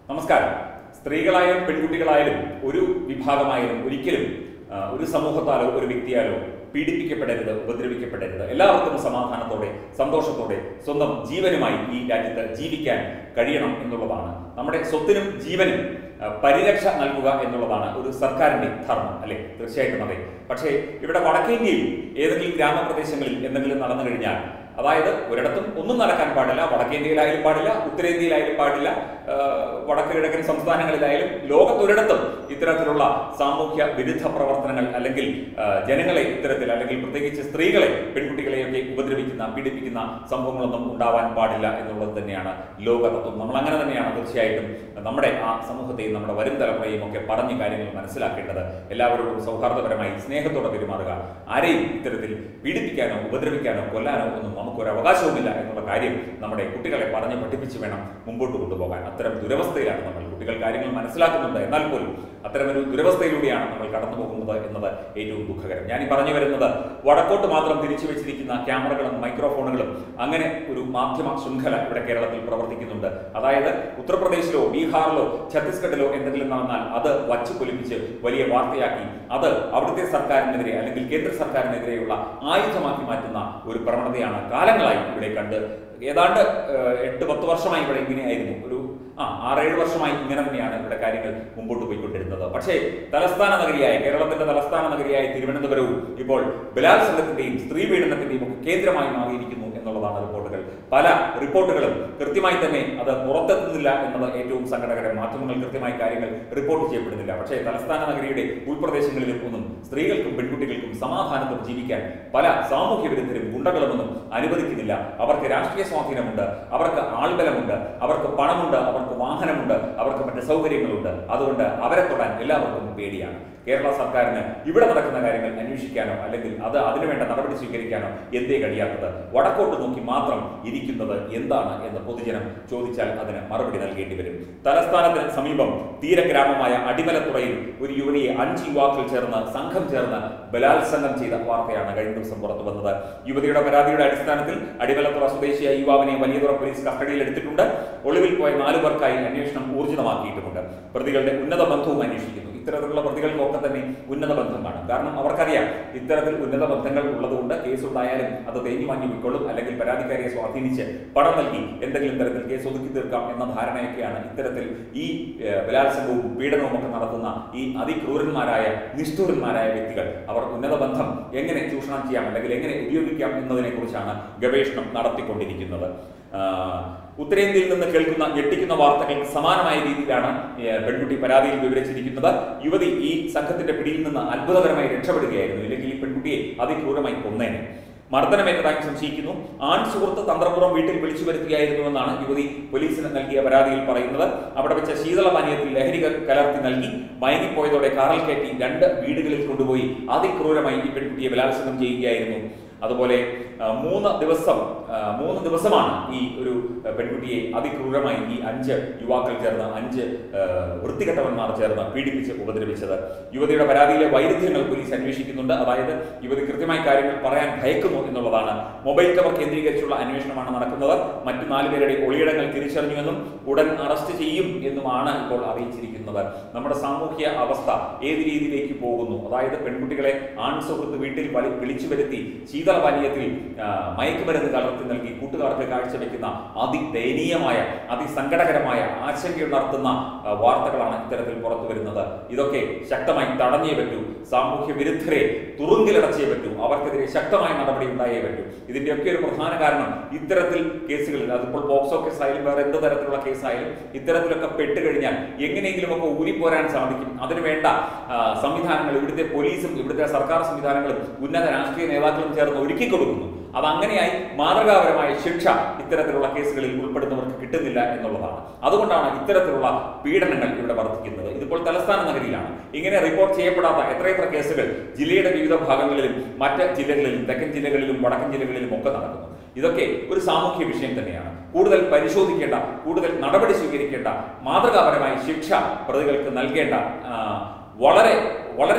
നമസ്കാരം സ്ത്രീകളായാലും പെൺകുട്ടികളായാലും ഒരു വിഭാഗമായാലും ഒരിക്കലും ആ, ഒരു സമൂഹത്താലോ ഒരു വ്യക്തിയാലോ പീഡിപ്പിക്കപ്പെടരുത് ഉപദ്രവിക്കപ്പെടരുത് എല്ലാവർക്കും സമാധാനത്തോടെ സന്തോഷത്തോടെ സ്വന്തം ജീവനുമായി ഈ രാജ്യത്ത് ജീവിക്കാൻ കഴിയണം എന്നുള്ളതാണ് നമ്മുടെ സ്വത്തിനും ജീവനും ആ, പരിരക്ഷ നൽകുക എന്നുള്ളതാണ് ഒരു സർക്കാരിന്റെ ധർമ്മം അല്ലെ തീർച്ചയായിട്ടും അതെ പക്ഷേ ഇവിടെ വടക്കേന്ത്യയിൽ ഏതെങ്കിലും ഗ്രാമപ്രദേശങ്ങളിൽ എന്തെങ്കിലും നടന്നു കഴിഞ്ഞാൽ അതായത് ഒരിടത്തും ഒന്നും നടക്കാൻ പാടില്ല വടക്കേന്ത്യയിലായാലും പാടില്ല ഉത്തരേന്ത്യയിലായാലും പാടില്ല ആ, വടക്ക് കിഴക്കൻ സംസ്ഥാനങ്ങളിലായാലും ലോകത്തൊരിടത്തും ഇത്തരത്തിലുള്ള സാമൂഹ്യ വിരുദ്ധ പ്രവർത്തനങ്ങൾ അല്ലെങ്കിൽ ആ, ജനങ്ങളെ ഇത്തരത്തിൽ അല്ലെങ്കിൽ പ്രത്യേകിച്ച് സ്ത്രീകളെ പെൺകുട്ടികളെയൊക്കെ ഉപദ്രവിക്കുന്ന പീഡിപ്പിക്കുന്ന സംഭവങ്ങളൊന്നും ഉണ്ടാവാൻ പാടില്ല എന്നുള്ളത് തന്നെയാണ് ലോകതത്വം നമ്മൾ അങ്ങനെ തന്നെയാണ് തീർച്ചയായിട്ടും നമ്മുടെ ആ സമൂഹത്തെയും നമ്മുടെ വരും തലമുറയും ഒക്കെ പറഞ്ഞ് കാര്യങ്ങൾ മനസ്സിലാക്കേണ്ടത് എല്ലാവരോടും സൗഹാർദ്ദപരമായി സ്നേഹത്തോടെ പെരുമാറുക ആരെയും ഇത്തരത്തിൽ പീഡിപ്പിക്കാനോ ഉപദ്രവിക്കാനോ കൊല്ലാനോ ഒന്നും നമുക്കൊരു അവകാശവുമില്ല എന്നുള്ള കാര്യം നമ്മുടെ കുട്ടികളെ പറഞ്ഞ് പഠിപ്പിച്ച് വേണം മുമ്പോട്ട് കൊണ്ടുപോകാൻ അത്തരം ദുരവസ്ഥയിലാണ് നമ്മൾ കുട്ടികൾ കാര്യങ്ങൾ മനസ്സിലാക്കുന്നുണ്ട് എന്നാൽ പോലും അത്തരമൊരു ദുരവസ്ഥയിലൂടെയാണ് നമ്മൾ കടന്നു പോകുന്നത് എന്നത് ഏറ്റവും ദുഃഖകരം ഞാൻ ഈ പറഞ്ഞു വരുന്നത് വടക്കോട്ട് മാത്രം തിരിച്ചു വെച്ചിരിക്കുന്ന ക്യാമറകളും മൈക്രോഫോണുകളും അങ്ങനെ ഒരു മാധ്യമ ശൃംഖല ഇവിടെ കേരളത്തിൽ പ്രവർത്തിക്കുന്നുണ്ട് അതായത് ഉത്തർപ്രദേശിലോ ബീഹാറിലോ ഛത്തീസ്ഗഡിലോ എന്തെങ്കിലും നടന്നാൽ അത് വച്ചു പൊലിപ്പിച്ച് വലിയ വാർത്തയാക്കി അത് അവിടുത്തെ സർക്കാരിനെതിരെ അല്ലെങ്കിൽ കേന്ദ്ര സർക്കാരിനെതിരെയുള്ള ആയുധമാക്കി മാറ്റുന്ന ഒരു പ്രവണതയാണ് കാലങ്ങളായി ഇവിടെ കണ്ട് ഏതാണ്ട് ഏഹ്, എട്ട് പത്ത് വർഷമായി ഇവിടെ ഇങ്ങനെയായിരുന്നു ഒരു ആ ആറേഴ് വർഷമായി ഇങ്ങനെ തന്നെയാണ് ഇവിടെ കാര്യങ്ങൾ മുമ്പോട്ട് പോയിക്കൊണ്ടിരുന്നത് പക്ഷേ തലസ്ഥാന നഗരിയായ കേരളത്തിന്റെ തലസ്ഥാന നഗരിയായ തിരുവനന്തപുരവും ഇപ്പോൾ ബലാത്സംഗത്തിന്റെയും സ്ത്രീ പീഡനത്തിന്റെയും ഒക്കെ കേന്ദ്രമായി മാറിയിരിക്കുന്നു എന്നുള്ളതാണ് റിപ്പോർട്ടുകൾ പല റിപ്പോർട്ടുകളും കൃത്യമായി തന്നെ അത് പുറത്തെത്തുന്നില്ല എന്നത് ഏറ്റവും സങ്കടകരം മാധ്യമങ്ങൾ കൃത്യമായി കാര്യങ്ങൾ റിപ്പോർട്ട് ചെയ്യപ്പെടുന്നില്ല പക്ഷേ തലസ്ഥാന നഗരിയുടെ ഉൾപ്രദേശങ്ങളിലും ഒന്നും സ്ത്രീകൾക്കും പെൺകുട്ടികൾക്കും സമാധാനത്തോടെ ജീവിക്കാൻ പല സാമൂഹ്യ വിരുദ്ധരും ഗുണ്ടകളുമൊന്നും അനുവദിക്കുന്നില്ല അവർക്ക് രാഷ്ട്രീയ സ്വാധീനമുണ്ട് അവർക്ക് ആൾബലമുണ്ട് അവർക്ക് പണമുണ്ട് അവർക്ക് വാഹനമുണ്ട് അവർക്ക് മറ്റ് സൗകര്യങ്ങളുണ്ട് അതുകൊണ്ട് അവരെ തൊടാൻ എല്ലാവർക്കും പേടിയാണ് കേരള സർക്കാരിന് ഇവിടെ നടക്കുന്ന കാര്യങ്ങൾ അന്വേഷിക്കാനോ അല്ലെങ്കിൽ അത് അതിനുവേണ്ട നടപടി സ്വീകരിക്കാനോ എന്തേ കഴിയാത്തത് വടക്കോട്ട് നോക്കി മാത്രം ഇരിക്കുന്നത് എന്താണ് എന്ന് പൊതുജനം ചോദിച്ചാൽ അതിന് മറുപടി നൽകേണ്ടി വരും തലസ്ഥാനത്തിന് സമീപം തീരഗ്രാമമായ അടിമലത്തുറയിൽ ഒരു യുവതിയെ അഞ്ച് യുവാക്കൾ ചേർന്ന് സംഘം ചേർന്ന് ബലാത്സംഗം ചെയ്ത വാർത്തയാണ് കഴിഞ്ഞ ദിവസം പുറത്തു വന്നത് യുവതിയുടെ പരാതിയുടെ അടിസ്ഥാനത്തിൽ അടിമലത്തുറ സ്വദേശിയായ യുവാവിനെ വലിയതുറ പോലീസ് കസ്റ്റഡിയിൽ എടുത്തിട്ടുണ്ട് ഒളിവിൽ പോയ നാലു പേർക്കായി അന്വേഷണം ഊർജിതമാക്കിയിട്ടുമുണ്ട് പ്രതികളുടെ ഉന്നത ബന്ധവും അന്വേഷിക്കുന്നു ഇത്തരത്തിലുള്ള പ്രതികൾക്കൊക്കെ തന്നെ ഉന്നത ബന്ധം കാണും കാരണം അവർക്കറിയാം ഇത്തരത്തിൽ ഉന്നത ബന്ധങ്ങൾ ഉള്ളതുകൊണ്ട് കേസുണ്ടായാലും അത് തേഞ്ഞു മാഞ്ഞു വിക്കൊള്ളും അല്ലെങ്കിൽ പരാതിക്കാരിയെ സ്വാധീനിച്ച് പണം നൽകി എന്തെങ്കിലും തരത്തിൽ കേസ് ഒതുക്കി തീർക്കാം എന്ന ധാരണയൊക്കെയാണ് ഇത്തരത്തിൽ ഈ ഏഹ്, ബലാത്സംഗവും പീഡനവും ഒക്കെ നടത്തുന്ന ഈ അതിക്രൂരന്മാരായ നിഷ്ഠൂരന്മാരായ വ്യക്തികൾ അവർ ഉന്നത ബന്ധം എങ്ങനെ ചൂഷണം ചെയ്യാം അല്ലെങ്കിൽ എങ്ങനെ ഉപയോഗിക്കാം എന്നതിനെ കുറിച്ചാണ് ഗവേഷണം നടത്തിക്കൊണ്ടിരിക്കുന്നത് ആഹ്, ഉത്തരേന്ത്യയിൽ നിന്ന് കേൾക്കുന്ന ഞെട്ടിക്കുന്ന വാർത്തകൾക്ക് സമാനമായ രീതിയിലാണ് ഏഹ്, പെൺകുട്ടി പരാതിയിൽ വിവരിച്ചിരിക്കുന്നത് യുവതി ഈ സംഘത്തിന്റെ പിടിയിൽ നിന്ന് അത്ഭുതകരമായി രക്ഷപ്പെടുകയായിരുന്നു ഇല്ലെങ്കിൽ ഈ പെൺകുട്ടിയെ അതിക്രൂരമായി കൊന്നേനെ മർദ്ദനമേറ്റതായി സംശയിക്കുന്നു ആൺ സുഹൃത്ത് തന്ത്രപൂർവ്വം വീട്ടിൽ വിളിച്ചു വരുത്തുകയായിരുന്നുവെന്നാണ് യുവതി പോലീസിന് നൽകിയ പരാതിയിൽ പറയുന്നത് അവിടെ വെച്ച ശീതളപാനീയത്തിൽ ലഹരി ക- കലർത്തി നൽകി മയങ്ങിപ്പോയതോടെ കാറിൽ കയറ്റി രണ്ട് വീടുകളിൽ കൊണ്ടുപോയി അതിക്രൂരമായി ഈ പെൺകുട്ടിയെ ബലാത്സംഗം ചെയ്യുകയായിരുന്നു അതുപോലെ ആ, മൂന്ന് ദിവസം ആ, മൂന്ന് ദിവസമാണ് ഈ ഒരു ആ, പെൺകുട്ടിയെ അതിക്രൂരമായി ഈ അഞ്ച് യുവാക്കൾ ചേർന്ന് അഞ്ച് ആ, വൃത്തികെട്ടവന്മാർ ചേർന്ന് പീഡിപ്പിച്ച് ഉപദ്രവിച്ചത് യുവതിയുടെ പരാതിയിലെ വൈരുദ്ധ്യങ്ങൾ പോലീസ് അന്വേഷിക്കുന്നുണ്ട് അതായത് യുവതി കൃത്യമായി കാര്യങ്ങൾ പറയാൻ ഭയക്കുന്നു എന്നുള്ളതാണ് മൊബൈൽ ടവർ കേന്ദ്രീകരിച്ചുള്ള അന്വേഷണമാണ് നടക്കുന്നത് മറ്റു നാലുപേരുടെ ഒളിയിടങ്ങൾ തിരിച്ചറിഞ്ഞുവെന്നും ഉടൻ അറസ്റ്റ് ചെയ്യും എന്നുമാണ് ഇപ്പോൾ അറിയിച്ചിരിക്കുന്നത് നമ്മുടെ സാമൂഹ്യ അവസ്ഥ ഏത് രീതിയിലേക്ക് പോകുന്നു അതായത് പെൺകുട്ടികളെ ആൺ സുഹൃത്ത് വീട്ടിൽ വളി- വിളിച്ചു വരുത്തി ശീതളപാനീയത്തിൽ ആ, മയക്കുമരുന്ന് കലർത്തി നൽകി കൂട്ടുകാർക്ക് കാഴ്ചവെക്കുന്ന അതിദയനീയമായ അതിസങ്കടകരമായ ആശങ്കയുണർത്തുന്ന ആ, വാർത്തകളാണ് ഇത്തരത്തിൽ പുറത്തു വരുന്നത് ഇതൊക്കെ ശക്തമായി തടഞ്ഞേ പറ്റൂ സാമൂഹ്യ വിരുദ്ധരെ തുറുങ്കിലടച്ചേ പറ്റൂ അവർക്കെതിരെ ശക്തമായ നടപടി ഉണ്ടായേ പറ്റൂ ഇതിന്റെയൊക്കെ ഒരു പ്രധാന കാരണം ഇത്തരത്തിൽ കേസുകളിൽ അതിപ്പോൾ പോക്സോ കേസായാലും വേറെ എന്ത് തരത്തിലുള്ള കേസായാലും ഇത്തരത്തിലൊക്കെ പെട്ടുകഴിഞ്ഞാൽ എങ്ങനെയെങ്കിലും ഒക്കെ ഊരിപ്പോരാൻ സാധിക്കും അതിനു വേണ്ട ആ, സംവിധാനങ്ങൾ ഇവിടുത്തെ പോലീസും ഇവിടുത്തെ സർക്കാർ സംവിധാനങ്ങളും ഉന്നത രാഷ്ട്രീയ നേതാക്കളും ചേർന്ന് ഒരുക്കി കൊടുക്കുന്നു അത് അങ്ങനെയായി മാതൃകാപരമായ ശിക്ഷ ഇത്തരത്തിലുള്ള കേസുകളിൽ ഉൾപ്പെടുന്നവർക്ക് കിട്ടുന്നില്ല എന്നുള്ളതാണ് അതുകൊണ്ടാണ് ഇത്തരത്തിലുള്ള പീഡനങ്ങൾ ഇവിടെ വർദ്ധിക്കുന്നത് ഇതിപ്പോൾ തലസ്ഥാന നഗരിയിലാണ് ഇങ്ങനെ റിപ്പോർട്ട് ചെയ്യപ്പെടാത്ത എത്രയെത്ര കേസുകൾ ജില്ലയുടെ വിവിധ ഭാഗങ്ങളിലും മറ്റ് ജില്ലകളിലും തെക്കൻ ജില്ലകളിലും വടക്കൻ ജില്ലകളിലും ഒക്കെ നടക്കുന്നു ഇതൊക്കെ ഒരു സാമൂഹ്യ വിഷയം തന്നെയാണ് കൂടുതൽ പരിശോധിക്കേണ്ട കൂടുതൽ നടപടി സ്വീകരിക്കേണ്ട മാതൃകാപരമായ ശിക്ഷ പ്രതികൾക്ക് നൽകേണ്ട ആ, വളരെ വളരെ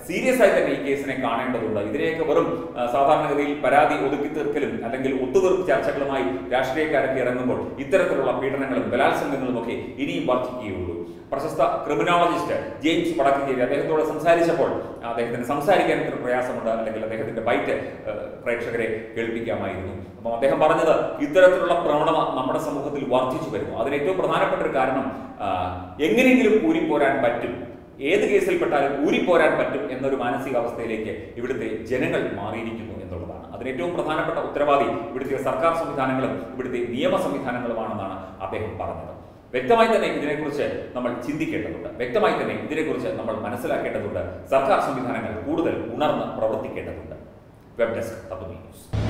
സീരിയസ് ആയി തന്നെ ഈ കേസിനെ കാണേണ്ടതുണ്ട് ഇതിനെയൊക്കെ വെറും ആ, സാധാരണഗതിയിൽ പരാതി ഒതുക്കി തീർക്കലും അല്ലെങ്കിൽ ഒത്തുതീർപ്പ് ചർച്ചകളുമായി രാഷ്ട്രീയക്കാരൊക്കെ ഇറങ്ങുമ്പോൾ ഇത്തരത്തിലുള്ള പീഡനങ്ങളും ബലാത്സംഗങ്ങളും ഒക്കെ ഇനിയും വർദ്ധിക്കുകയുള്ളൂ പ്രശസ്ത ക്രിമിനോളജിസ്റ്റ് ജെയിംസ് വടക്കഞ്ചേരി അദ്ദേഹത്തോട് സംസാരിച്ചപ്പോൾ അദ്ദേഹത്തിന് സംസാരിക്കാൻ ഇത്ര പ്രയാസമുണ്ട് അല്ലെങ്കിൽ അദ്ദേഹത്തിന്റെ ബൈറ്റ് ഏഹ്, പ്രേക്ഷകരെ കേൾപ്പിക്കാമായിരുന്നു അപ്പം അദ്ദേഹം പറഞ്ഞത് ഇത്തരത്തിലുള്ള പ്രവണത നമ്മുടെ സമൂഹത്തിൽ വർദ്ധിച്ചു വരുന്നു അതിന് ഏറ്റവും പ്രധാനപ്പെട്ട ഒരു കാരണം ആ, എങ്ങനെയെങ്കിലും ഊരിപ്പോരാൻ പറ്റും ഏത് കേസിൽപ്പെട്ടാലും ഊരിപ്പോരാൻ പറ്റും എന്നൊരു മാനസികാവസ്ഥയിലേക്ക് ഇവിടുത്തെ ജനങ്ങൾ മാറിയിരിക്കുന്നു എന്നുള്ളതാണ് അതിന് ഏറ്റവും പ്രധാനപ്പെട്ട ഉത്തരവാദി ഇവിടുത്തെ സർക്കാർ സംവിധാനങ്ങളും ഇവിടുത്തെ നിയമ സംവിധാനങ്ങളുമാണെന്നാണ് അദ്ദേഹം പറഞ്ഞത് വ്യക്തമായി തന്നെ ഇതിനെക്കുറിച്ച് നമ്മൾ ചിന്തിക്കേണ്ടതുണ്ട് വ്യക്തമായി തന്നെ ഇതിനെക്കുറിച്ച് നമ്മൾ മനസ്സിലാക്കേണ്ടതുണ്ട് സർക്കാർ സംവിധാനങ്ങൾ കൂടുതൽ ഉണർന്ന് പ്രവർത്തിക്കേണ്ടതുണ്ട് വെബ് ഡെസ്ക് തത്വമി ന്യൂസ്